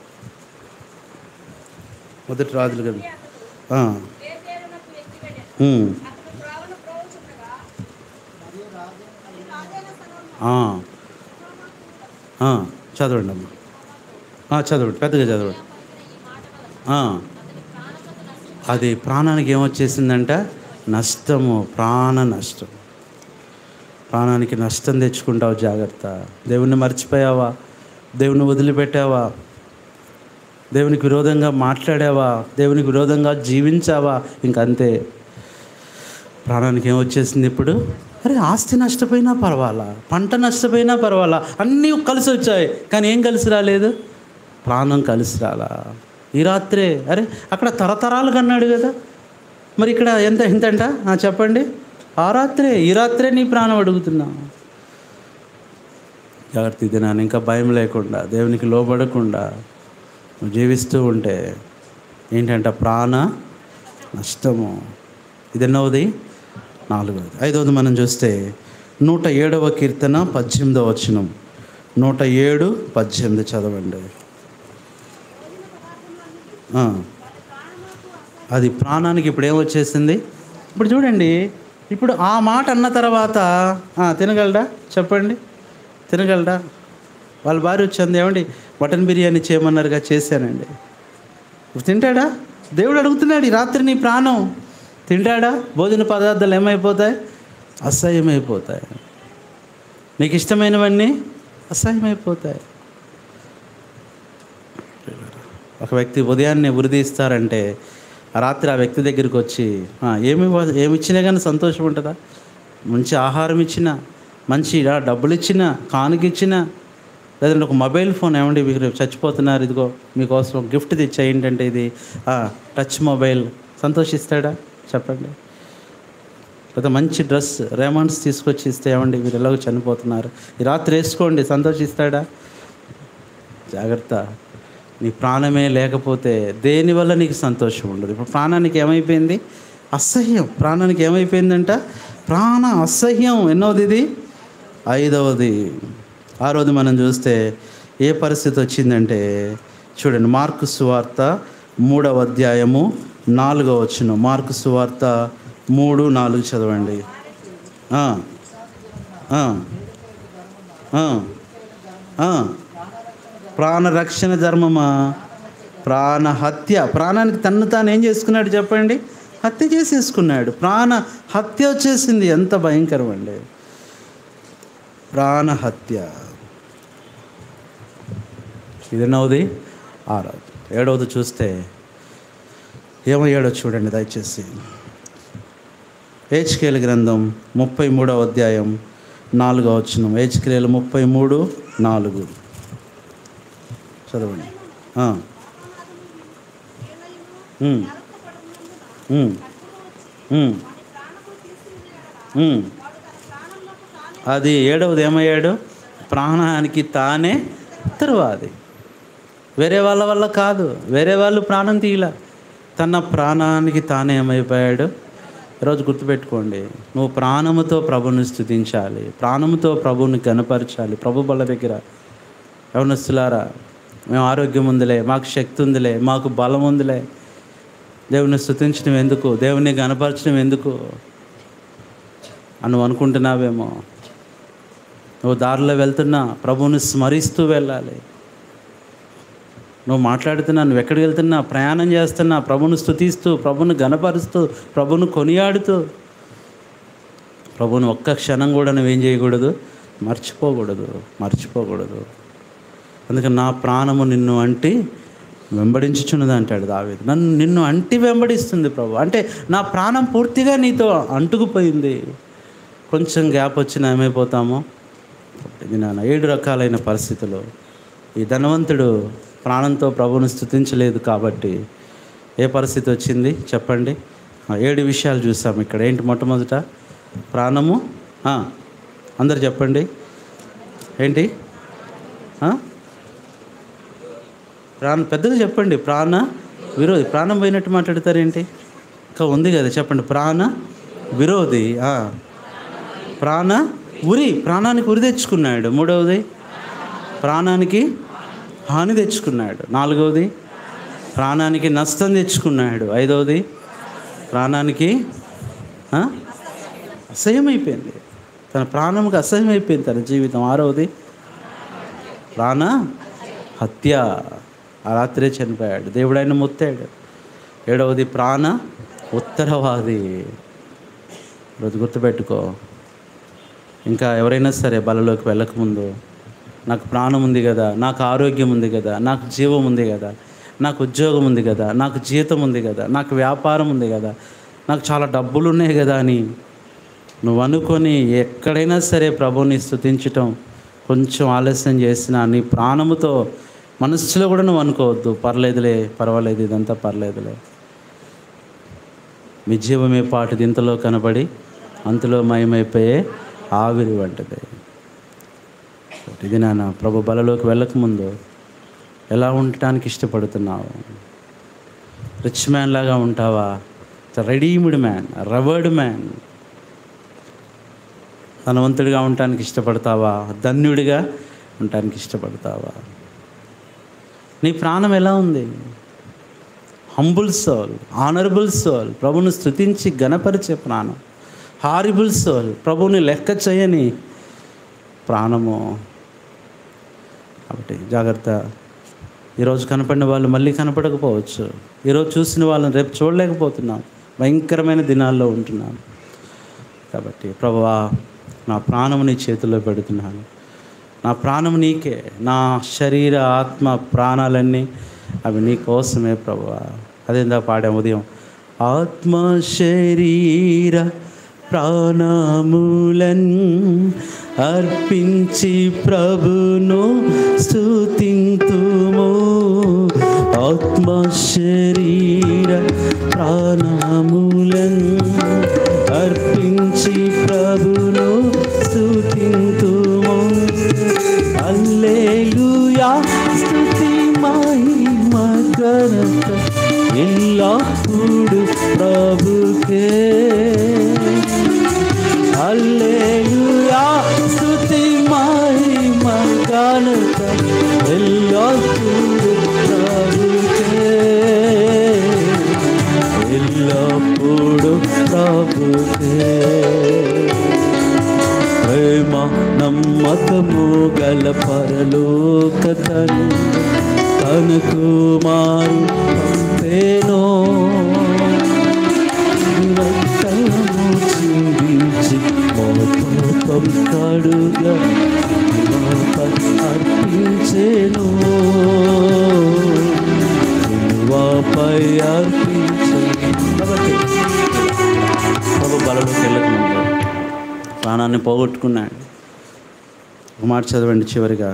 మొదటి రాజుల గ్రంథం ఆ. ఉమ్. ఆ. ఆ. చదవండి అమ్మా ఆ, చదవండి పెద్దగా చదవండి ఆ. అది ప్రాణానికి ఏమొచ్చేసిందంట నష్టము ప్రాణ నష్టం ప్రాణానికి నష్టం తెచ్చుకుంటావు జాగ్రత్త దేవుణ్ణి మర్చిపోయావా దేవుని వదిలిపెట్టావా దేవునికి విరోధంగా మాట్లాడావా దేవునికి విరోధంగా జీవించావా ఇంకంతే ప్రాణానికి ఏమొచ్చేసింది ఇప్పుడు అరే ఆస్తి నష్టపోయినా పర్వాలా పంట నష్టపోయినా పర్వాలా అన్నీ కలిసి వచ్చాయి కానీ ఏం కలిసి రాలేదు ప్రాణం కలిసి రాలా ఈ రాత్రే అరే అక్కడ తరతరాలు కన్నాడు కదా మరి ఇక్కడ ఎంత ఎంతంట ఆ, చెప్పండి ఆ రాత్రే ఈ రాత్రే నీ ప్రాణం అడుగుతున్నా జాగ్రత్త ఇది నాన్న ఇంకా భయం లేకుండా దేవునికి లోబడకుండా నువ్వు జీవిస్తూ ఉంటే ఏంటంటే ప్రాణ నష్టము ఇది ఎన్నవది నాలుగవది ఐదవది మనం చూస్తే నూట ఏడవ కీర్తన పద్దెనిమిదవ వచనం నూట ఏడు పద్దెనిమిది చదవండి ఆ. అది ప్రాణానికి ఇప్పుడు ఏమొచ్చేసింది ఇప్పుడు చూడండి ఇప్పుడు ఆ మాట అన్న తర్వాత ఆ, తినగలడా చెప్పండి తినగలడా వాళ్ళ భార్య వచ్చింది ఏమండి మటన్ బిర్యానీ చేయమన్నారుగా చేశానండి ఇప్పుడు తింటాడా దేవుడు అడుగుతున్నాడు ఈ రాత్రి నీ ప్రాణం తింటాడా భోజన పదార్థాలు ఏమైపోతాయి అసహ్యమైపోతాయి నీకు ఇష్టమైనవన్నీ అసహ్యమైపోతాయి ఒక వ్యక్తి ఉదయాన్నే ఉరిదీస్తారంటే ఆ రాత్రి ఆ వ్యక్తి దగ్గరికి వచ్చి "ఆ, ఏమి ఇవ్వ- ఏమి ఇచ్చినా కానీ సంతోషం ఉంటుందా మంచి ఆహారం ఇచ్చినా మంచి ఇలా డబ్బులు ఇచ్చినా కానుక ఇచ్చినా లేదంటే ఒక మొబైల్ ఫోన్ ఏమండి మీరు రేపు చచ్చిపోతున్నారు ఇదిగో మీకోసం గిఫ్ట్ తెచ్చా ఏంటంటే ఇది ఆ, టచ్ మొబైల్ సంతోషిస్తాడా చెప్పండి లేదా మంచి డ్రెస్ రేమండ్స్ తీసుకొచ్చి ఇస్తే ఏమండి మీరు ఎలాగో చనిపోతున్నారు ఈ రాత్రి వేసుకోండి సంతోషిస్తాడా జాగ్రత్త నీ ప్రాణమే లేకపోతే దేనివల్ల నీకు సంతోషం ఉండదు ఇప్పుడు ప్రాణానికి ఏమైపోయింది అసహ్యం ప్రాణానికి ఏమైపోయిందంట ప్రాణ అసహ్యం ఎన్నోది ఇది ఐదవది ఆరోది మనం చూస్తే ఏ పరిస్థితి వచ్చిందంటే చూడండి మార్కు సువార్త మూడవ అధ్యాయము నాలుగవ వచ్చిన మార్కు సువార్త మూడు నాలుగు చదవండి ఆ, ఆ, ఆ, ఆ. ప్రాణరక్షణ ధర్మమా ప్రాణ హత్య ప్రాణానికి తన్ను తాను ఏం చేసుకున్నాడు చెప్పండి హత్య చేసేసుకున్నాడు ప్రాణ హత్య వచ్చేసింది ఎంత భయంకరం అండి ప్రాణహత్య ఇది నవ్వుది ఆరవది ఏడవది చూస్తే ఏమో ఏడో చూడండి దయచేసి ఏజ్కేల్ గ్రంథం ముప్పై మూడవ అధ్యాయం నాలుగో వచ్చిన ఏజ్కేల్ ముప్పై మూడు నాలుగు చదవండి ఆ. ఉమ్. ఉమ్. ఉమ్. ఉమ్. అది ఏడవది ఏమయ్యాడు ప్రాణానికి తానే ఉత్తరవాది వేరే వాళ్ళ వల్ల కాదు వేరే వాళ్ళు ప్రాణం తీయల తన ప్రాణానికి తానే ఏమైపోయాడు ఈరోజు గుర్తుపెట్టుకోండి నువ్వు ప్రాణముతో ప్రభుని స్థుతించాలి ప్రాణముతో ప్రభుని కనపరచాలి ప్రభు బల్ల దగ్గర యవనస్తులారా మేము ఆరోగ్యం ఉందిలే మాకు శక్తి ఉందిలే మాకు బలం ఉందిలే దేవుని స్థుతించడం ఎందుకు దేవుని కనపరచడం ఎందుకు అని నువ్వు అనుకుంటున్నావేమో నువ్వు దారిలో వెళ్తున్నా ప్రభువుని స్మరిస్తూ వెళ్ళాలి నువ్వు మాట్లాడుతున్నా నువ్వు ఎక్కడికి వెళ్తున్నా ప్రయాణం చేస్తున్నా ప్రభుని స్థుతిస్తూ ప్రభుని గనపరుస్తూ ప్రభుని కొనియాడుతూ ప్రభుని ఒక్క క్షణం కూడా నువ్వేం చేయకూడదు మర్చిపోకూడదు మర్చిపోకూడదు అందుకని నా ప్రాణము నిన్ను అంటి వెంబడించుచున్నది అంటాడు దావేది నన్ను నిన్ను అంటి వెంబడిస్తుంది ప్రభు అంటే నా ప్రాణం పూర్తిగా నీతో అంటుకుపోయింది కొంచెం గ్యాప్ వచ్చినా ఏమైపోతామో ఇది నాన్న ఏడు రకాలైన పరిస్థితులు ఈ ధనవంతుడు ప్రాణంతో ప్రభువుని స్థుతించలేదు కాబట్టి ఏ పరిస్థితి వచ్చింది చెప్పండి ఆ, ఏడు విషయాలు చూసాం ఇక్కడ ఏంటి మొట్టమొదట ప్రాణము ఆ, అందరు చెప్పండి ఏంటి ఆ? ప్రాణ పెద్దగా చెప్పండి ప్రాణ విరోధి ప్రాణం పోయినట్టు మాట్లాడతారేంటి ఇంకా ఉంది కదా చెప్పండి ప్రాణ విరోధి ఆ. ప్రాణ ఉరి ప్రాణానికి ఉరి తెచ్చుకున్నాడు మూడవది ప్రాణానికి హాని తెచ్చుకున్నాడు నాలుగవది ప్రాణానికి నష్టం తెచ్చుకున్నాడు ఐదవది ప్రాణానికి ఆ? అసహ్యం అయిపోయింది తన ప్రాణంకి అసహ్యం అయిపోయింది తన జీవితం ఆరవది ప్రాణ హత్య ఆ రాత్రే చనిపోయాడు దేవుడు ఆయన మొత్తాడు ఏడవది ప్రాణ ఉత్తరవాది రోజు గుర్తుపెట్టుకో ఇంకా ఎవరైనా సరే బలలోకి వెళ్ళకముందు నాకు ప్రాణం ఉంది కదా నాకు ఆరోగ్యం ఉంది కదా నాకు జీవం ఉంది కదా నాకు ఉద్యోగం ఉంది కదా నాకు జీతం ఉంది కదా నాకు వ్యాపారం ఉంది కదా నాకు చాలా డబ్బులు ఉన్నాయి కదా అని నువ్వు అనుకొని ఎక్కడైనా సరే ప్రభుని స్థుతించటం కొంచెం ఆలస్యం చేసినా నీ ప్రాణముతో మనస్సులో కూడా నువ్వు అనుకోవద్దు పర్లేదులే పర్వాలేదు ఇదంతా పర్లేదులే మీ జీవమే పాటి ఇంతలో కనబడి అంతలో మయమైపోయే ఆవిరి వంటిది ఇది నాన్న ప్రభు బలలోకి వెళ్ళకముందు ఎలా ఉండటానికి ఇష్టపడుతున్నావు రిచ్ మ్యాన్ లాగా ఉంటావా రెడీమ్డ్ మ్యాన్ రవర్డ్ మ్యాన్ ధనవంతుడిగా ఉండటానికి ఇష్టపడతావా ధన్యుడిగా ఉండటానికి ఇష్టపడతావా నీ ప్రాణం ఎలా ఉంది హంబుల్ సోల్ ఆనరబుల్ సోల్ ప్రభుని స్థుతించి గణపరిచే ప్రాణం హారిబుల్ సోల్ ప్రభుని లెక్క చేయని ప్రాణము కాబట్టి జాగ్రత్త ఈరోజు కనపడిన వాళ్ళు మళ్ళీ కనపడకపోవచ్చు ఈరోజు చూసిన వాళ్ళని రేపు చూడలేకపోతున్నాం భయంకరమైన దినాల్లో ఉంటున్నాం కాబట్టి ప్రభువా నా ప్రాణము నీ చేతుల్లో పెడుతున్నాను నా ప్రాణం నీకే నా శరీర ఆత్మ ప్రాణాలన్నీ అవి నీ కోసమే ప్రభువా అదేందా పాడాం ఉదయం ఆత్మ శరీర ప్రాణములన్ అర్పించి ప్రభును స్తుతింతుము ఆత్మ శరీర ప్రాణములన్ అర్పించి ప్రభును స్తుతింతుము అల్లేలుయా స్తుతి మహిమ ఘనత ఎల్లప్పుడు ప్రభుకే హల్లెలూయా స్తుతి మహిమ ఘనత ఎల్లప్పుడు ప్రభుకే ఎల్లప్పుడు ప్రభుకే ప్రేమ నమ్మకము గల పరలోక తండ్రి తన కుమారు పంపేనో రక్తము చిందించి మా పాపం కడుగా అర్పించేను సిలువపై అర్పించేను కాబట్టి ప్రభు బలలోకి వెళ్ళకముందు ప్రాణాన్ని పోగొట్టుకున్నాడు ఒక మాట చదవండి చివరిగా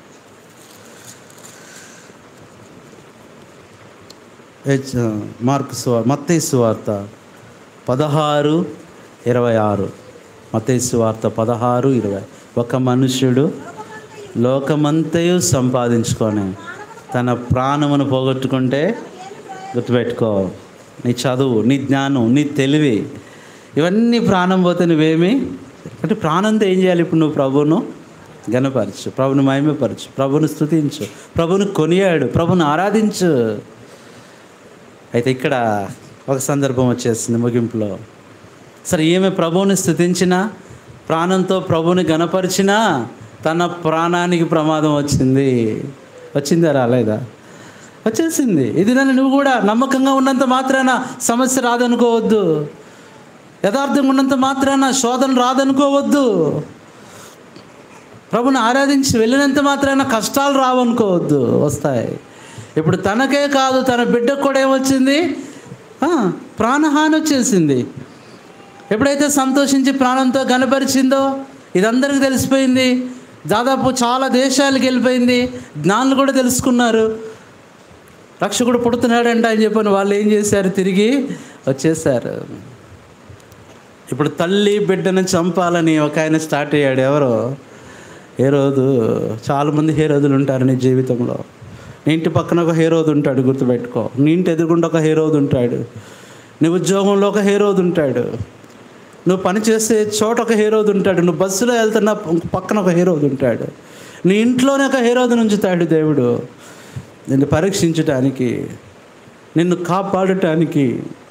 హెచ్ మార్కు సువార్ మత్తయి సువార్త పదహారు ఇరవై ఆరు మత్తయి సువార్త పదహారు ఇరవై ఒక మనుష్యుడు లోకమంతయు సంపాదించుకొని తన ప్రాణమును పోగొట్టుకుంటే గుర్తుపెట్టుకో నీ చదువు నీ జ్ఞానం నీ తెలివి ఇవన్నీ ప్రాణం పోతే నువ్వేమి అంటే ప్రాణంతో ఏం చేయాలి ఇప్పుడు నువ్వు ప్రభువును గనపరచు ప్రభుని మహిమపరచు ప్రభుని స్తుతించు ప్రభుని కొనియాడు ప్రభుని ఆరాధించు అయితే ఇక్కడ ఒక సందర్భం వచ్చేసింది ముగింపులో సరే ఈమె ప్రభువుని స్థుతించినా ప్రాణంతో ప్రభువుని గనపరిచినా తన ప్రాణానికి ప్రమాదం వచ్చింది వచ్చిందా రాలేదా వచ్చేసింది ఇది నన్ను నువ్వు కూడా నమ్మకంగా ఉన్నంత మాత్రాన సమస్య రాదనుకోవద్దు యథార్థంగా ఉన్నంత మాత్రాన శోధన రాదనుకోవద్దు ప్రభుని ఆరాధించి వెళ్ళినంత మాత్రాన కష్టాలు రావనుకోవద్దు వస్తాయి ఇప్పుడు తనకే కాదు తన బిడ్డకు కూడా ఏమొచ్చింది ఆ, ప్రాణహాని వచ్చేసింది ఎప్పుడైతే సంతోషించి ప్రాణంతో గనపరిచిందో ఇదందరికీ తెలిసిపోయింది దాదాపు చాలా దేశాలకు వెళ్ళిపోయింది జ్ఞానులు కూడా తెలుసుకున్నారు రక్షకుడు పుడుతున్నాడంట అని చెప్పని వాళ్ళు ఏం చేశారు తిరిగి వచ్చేసారు ఇప్పుడు తల్లి బిడ్డను చంపాలని ఒక ఆయన స్టార్ట్ అయ్యాడు ఎవరో ఏ రోజు చాలామంది హేరోదులు ఉంటారు నీ జీవితంలో నీ ఇంటి పక్కన ఒక హేరోదు ఉంటాడు గుర్తుపెట్టుకో నీ ఇంటి ఎదురుగుండా ఒక హేరోదు ఉంటాడు నీ ఉద్యోగంలో ఒక హేరోదు ఉంటాడు నువ్వు పని చేసే చోట ఒక హీరోదు ఉంటాడు నువ్వు బస్సులో వెళ్తున్న పక్కన ఒక హీరోదు ఉంటాడు నీ ఇంట్లోనే ఒక హీరోదుని ఉంచుతాడు దేవుడు నిన్ను పరీక్షించటానికి నిన్ను కాపాడటానికి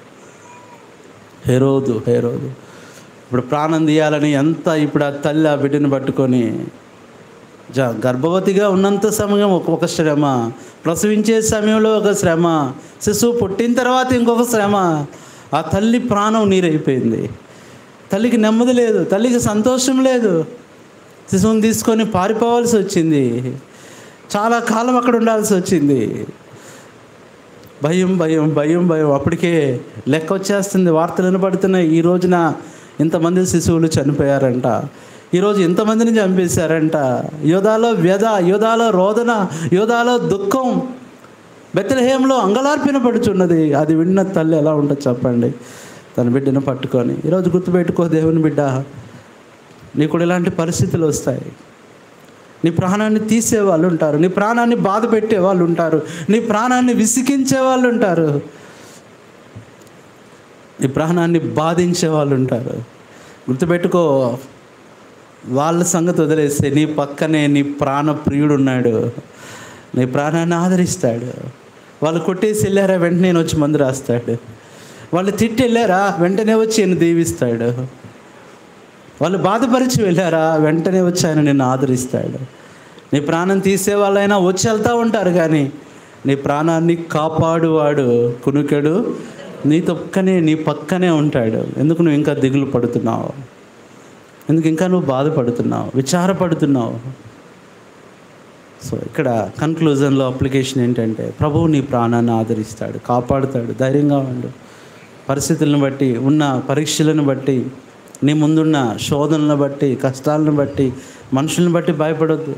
హేరోదు హేరోదు ఇప్పుడు ప్రాణం తీయాలని ఎంత ఇప్పుడు ఆ తల్లి ఆ బిడ్డను పట్టుకొని జ గర్భవతిగా ఉన్నంత సమయం ఒక ఒక శ్రమ ప్రసవించే సమయంలో ఒక శ్రమ శిశువు పుట్టిన తర్వాత ఇంకొక శ్రమ ఆ తల్లి ప్రాణం నీరైపోయింది తల్లికి నెమ్మది లేదు తల్లికి సంతోషం లేదు శిశువుని తీసుకొని పారిపోవాల్సి వచ్చింది చాలా కాలం అక్కడ ఉండాల్సి వచ్చింది భయం భయం భయం భయం అప్పటికే లెక్క వచ్చేస్తుంది వార్తలు వినపడుతున్నాయి ఈ రోజున ఇంతమంది శిశువులు చనిపోయారంట ఈరోజు ఇంతమందిని చంపేశారంట యోధాలో వ్యధ యోధాలో రోదన యోధాలో దుఃఖం బెత్తలహేంలో అంగలార్పిన పడుచున్నది అది విన్న తల్లి ఎలా ఉంటుంది చెప్పండి తన బిడ్డను పట్టుకొని ఈరోజు గుర్తుపెట్టుకో దేవుని బిడ్డ నీకు కూడా ఇలాంటి పరిస్థితులు వస్తాయి నీ ప్రాణాన్ని తీసే వాళ్ళు ఉంటారు నీ ప్రాణాన్ని బాధ పెట్టే వాళ్ళు ఉంటారు నీ ప్రాణాన్ని విసిగించే వాళ్ళు ఉంటారు నీ ప్రాణాన్ని బాధించే వాళ్ళు ఉంటారు గుర్తుపెట్టుకో వాళ్ళ సంగతి వదిలేస్తే నీ పక్కనే నీ ప్రాణ ప్రియుడు ఉన్నాడు నీ ప్రాణాన్ని ఆదరిస్తాడు వాళ్ళు కొట్టేసి వెళ్ళారా వెంటనే నేను వచ్చి మందు రాస్తాడు వాళ్ళు తిట్టి వెళ్ళారా వెంటనే వచ్చి ఆయన దీవిస్తాడు వాళ్ళు బాధపరిచి వెళ్ళారా వెంటనే వచ్చి ఆయన నిన్ను ఆదరిస్తాడు నీ ప్రాణం తీసే వాళ్ళైనా వచ్చి వెళ్తూ ఉంటారు కానీ నీ ప్రాణాన్ని కాపాడువాడు కునుకెడు నీ తొక్కనే నీ పక్కనే ఉంటాడు ఎందుకు నువ్వు ఇంకా దిగులు పడుతున్నావు ఎందుకు ఇంకా నువ్వు బాధపడుతున్నావు విచారపడుతున్నావు సో ఇక్కడ కన్క్లూజన్లో అప్లికేషన్ ఏంటంటే ప్రభువు నీ ప్రాణాన్ని ఆదరిస్తాడు కాపాడుతాడు ధైర్యంగా ఉండు పరిస్థితులను బట్టి ఉన్న పరీక్షలను బట్టి నీ ముందున్న శోధనలను బట్టి కష్టాలను బట్టి మనుషులను బట్టి భయపడొద్దు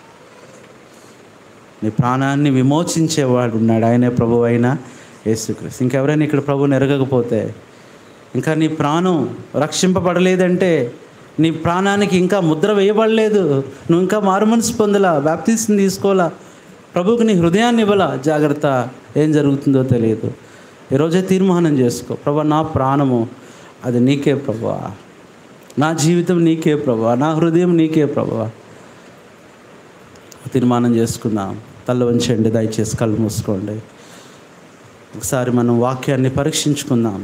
నీ ప్రాణాన్ని విమోచించేవాడు ఉన్నాడు ఆయనే ప్రభు అయిన యేసుక్రీస్తు ఇంకెవరైనా ఇక్కడ ప్రభుని ఎరగకపోతే ఇంకా నీ ప్రాణం రక్షింపబడలేదంటే నీ ప్రాణానికి ఇంకా ముద్ర వేయబడలేదు నువ్వు ఇంకా మారుమనసు పొందలా బ్యాప్తీస్ని తీసుకోవాలా ప్రభువుకి నీ హృదయాన్ని ఇవ్వాలా జాగ్రత్త ఏం జరుగుతుందో తెలియదు ఈరోజే తీర్మానం చేసుకో ప్రభా నా ప్రాణము అది నీకే ప్రభా నా జీవితం నీకే ప్రభా నా హృదయం నీకే ప్రభా తీర్మానం చేసుకుందాం తల్ల వంచండి దయచేసి కళ్ళు మూసుకోండి ఒకసారి మనం వాక్యాన్ని పరీక్షించుకుందాం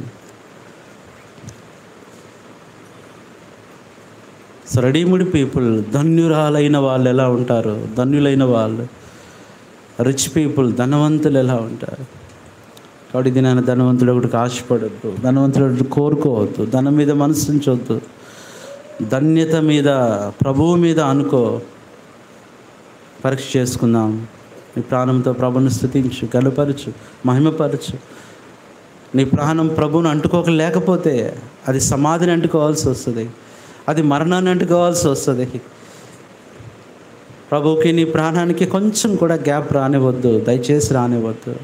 సో రెడీముడ్ పీపుల్ ధన్యురాలైన వాళ్ళు ఎలా ఉంటారు ధన్యులైన వాళ్ళు రిచ్ పీపుల్ ధనవంతులు ఎలా ఉంటారు కాబట్టి ఇది నేను ధనవంతుడు ఒకటికి ఆశపడద్దు ధనవంతుడు ఒకటి కోరుకోవద్దు ధనం మీద మనసు ఉంచొద్దు ధన్యత మీద ప్రభువు మీద అనుకో పరీక్ష చేసుకుందాం నీ ప్రాణంతో ప్రభుని స్థుతించు గలుపరచు మహిమపరచు నీ ప్రాణం ప్రభువును అంటుకోక లేకపోతే అది సమాధిని అంటుకోవాల్సి వస్తుంది అది మరణాన్ని అంటుకోవాల్సి వస్తుంది ప్రభువుకి నీ ప్రాణానికి కొంచెం కూడా గ్యాప్ రానివద్దు దయచేసి రానివద్దు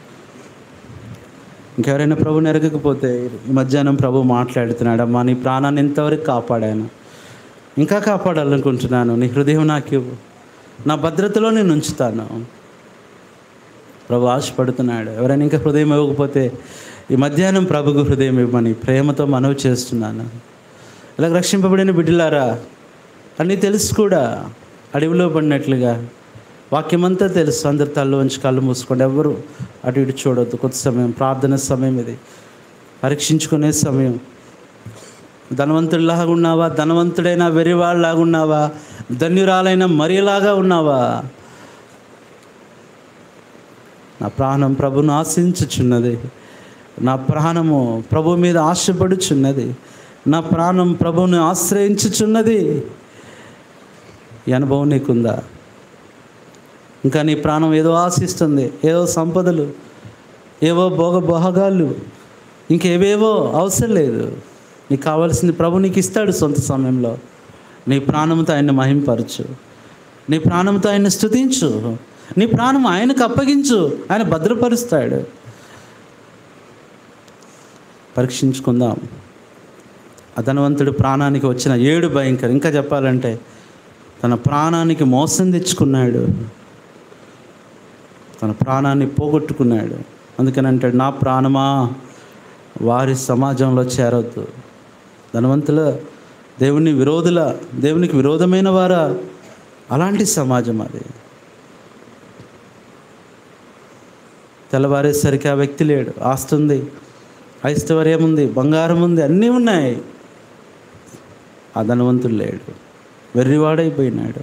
ఇంకెవరైనా ప్రభుని ఎరగకపోతే ఈ మధ్యాహ్నం ప్రభు మాట్లాడుతున్నాడు అమ్మా నీ ప్రాణాన్ని ఎంతవరకు కాపాడాను ఇంకా కాపాడాలనుకుంటున్నాను నీ హృదయం నాకు ఇవ్వు నా భద్రతలో నేను ఉంచుతాను ప్రభు ఆశపడుతున్నాడు ఎవరైనా ఇంకా హృదయం ఇవ్వకపోతే ఈ మధ్యాహ్నం ప్రభుకు హృదయం ఇవ్వమని ప్రేమతో మనవి చేస్తున్నాను ఇలా రక్షింపబడిన బిడ్డలారా అన్నీ తెలుసు కూడా అడవిలో పడినట్లుగా వాక్యమంతా తెలుసు అందరి తల్లు వంచి కళ్ళు మూసుకోండి ఎవరు అటు ఇటు చూడొద్దు కొద్ది సమయం ప్రార్థన సమయం ఇది పరీక్షించుకునే సమయం ధనవంతుడిలాగా ఉన్నావా ధనవంతుడైన వెరివాళ్ళలాగా ఉన్నావా ధన్యురాలైన మరియలాగా ఉన్నావా నా ప్రాణం ప్రభును ఆశించుచున్నది నా ప్రాణము ప్రభు మీద ఆశపడుచున్నది నా ప్రాణం ప్రభువుని ఆశ్రయించుచున్నది ఈ అనుభవం నీకుందా ఇంకా నీ ప్రాణం ఏదో ఆశిస్తుంది ఏదో సంపదలు ఏవో భోగ భోగాలు ఇంకేవేవో అవసరం లేదు నీకు కావాల్సింది ప్రభు నీకు ఇస్తాడు సొంత సమయంలో నీ ప్రాణంతో ఆయన్ని మహింపరచు నీ ప్రాణంతో ఆయన్ని స్తుతించు నీ ప్రాణం ఆయనకు అప్పగించు ఆయన భద్రపరుస్తాడు పరీక్షించుకుందాం అధనవంతుడు ప్రాణానికి వచ్చిన ఏడు భయంకరం ఇంకా చెప్పాలంటే తన ప్రాణానికి మోసం తెచ్చుకున్నాడు తన ప్రాణాన్ని పోగొట్టుకున్నాడు అందుకని అంటాడు నా ప్రాణమా వారి సమాజంలో చేరొద్దు ధనవంతుల దేవుని విరోధుల దేవునికి విరోధమైన వారా అలాంటి సమాజం అది తెల్లవారేసరికి ఆ వ్యక్తి లేడు ఆస్తి ఉంది ఐస్తవర్యం ఉంది బంగారం ఉంది అన్నీ ఉన్నాయి ఆ ధనవంతుడు లేడు వెర్రివాడైపోయినాడు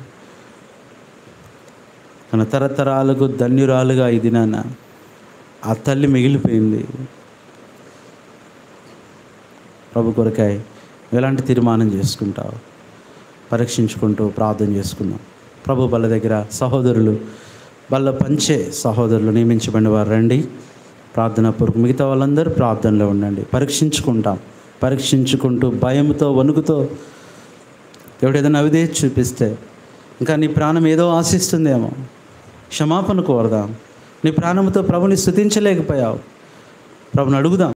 తన తరతరాలకు ధన్యురాలుగా ఈ దినాన ఆ తల్లి మిగిలిపోయింది ప్రభు కొరకాయ ఎలాంటి తీర్మానం చేసుకుంటావు పరీక్షించుకుంటూ ప్రార్థన చేసుకుందాం ప్రభు బల్ల దగ్గర సహోదరులు బల్ల పంచే సహోదరులు నియమించబడిన వారు రండి ప్రార్థన పూర్వక మిగతా వాళ్ళందరూ ప్రార్థనలో ఉండండి పరీక్షించుకుంటాం పరీక్షించుకుంటూ భయంతో వణుకుతో దేవుడు ఏదైనా అవిదే చూపిస్తే ఇంకా నీ ప్రాణం ఏదో ఆశిస్తుందేమో క్షమాపణ కోరదాం నీ ప్రాణంతో ప్రభుని స్థుతించలేకపోయావు ప్రభుని అడుగుదాం